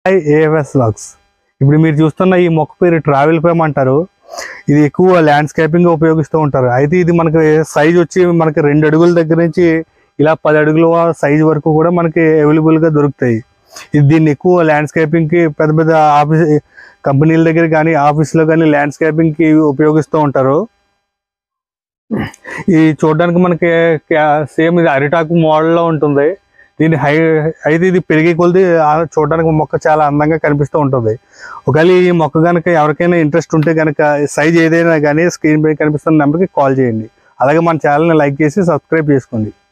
AFS lakhs ఇప్పుడు మీరు చూస్తున్న ఈ మొక్క పేరు ట్రావెల్ ఫేమ్ అంటారు ఇది ఎక్కువ ల్యాండ్స్కేపింగ్ ఉపయోగిస్తూ ఉంటారు అయితే ఇది మనకి సైజ్ వచ్చి మనకి రెండు అడుగుల దగ్గర నుంచి ఇలా పది అడుగుల సైజ్ వరకు కూడా మనకి అవైలబుల్ గా దొరుకుతాయి ఇది దీన్ని ఎక్కువ ల్యాండ్స్కేపింగ్ కి పెద్ద పెద్ద ఆఫీస్ కంపెనీల దగ్గర కానీ ఆఫీస్ లో కానీ ల్యాండ్స్కేపింగ్ కి ఉపయోగిస్తూ ఉంటారు ఇది చూడడానికి మనకి సేమ్ ఇది అరిటాకు మోడల్ లో ఉంటుంది దీని హై అయితే ఇది పెరిగే కొలది ఆ చూడడానికి మొక్క చాలా అందంగా కనిపిస్తూ ఉంటుంది ఒకవేళ ఈ మొక్క కనుక ఎవరికైనా ఇంట్రెస్ట్ ఉంటే కనుక సైజ్ ఏదైనా కానీ స్క్రీన్ పై కనిపిస్తున్న నెంబర్కి కాల్ చేయండి అలాగే మన ఛానల్ని లైక్ చేసి సబ్స్క్రైబ్ చేసుకోండి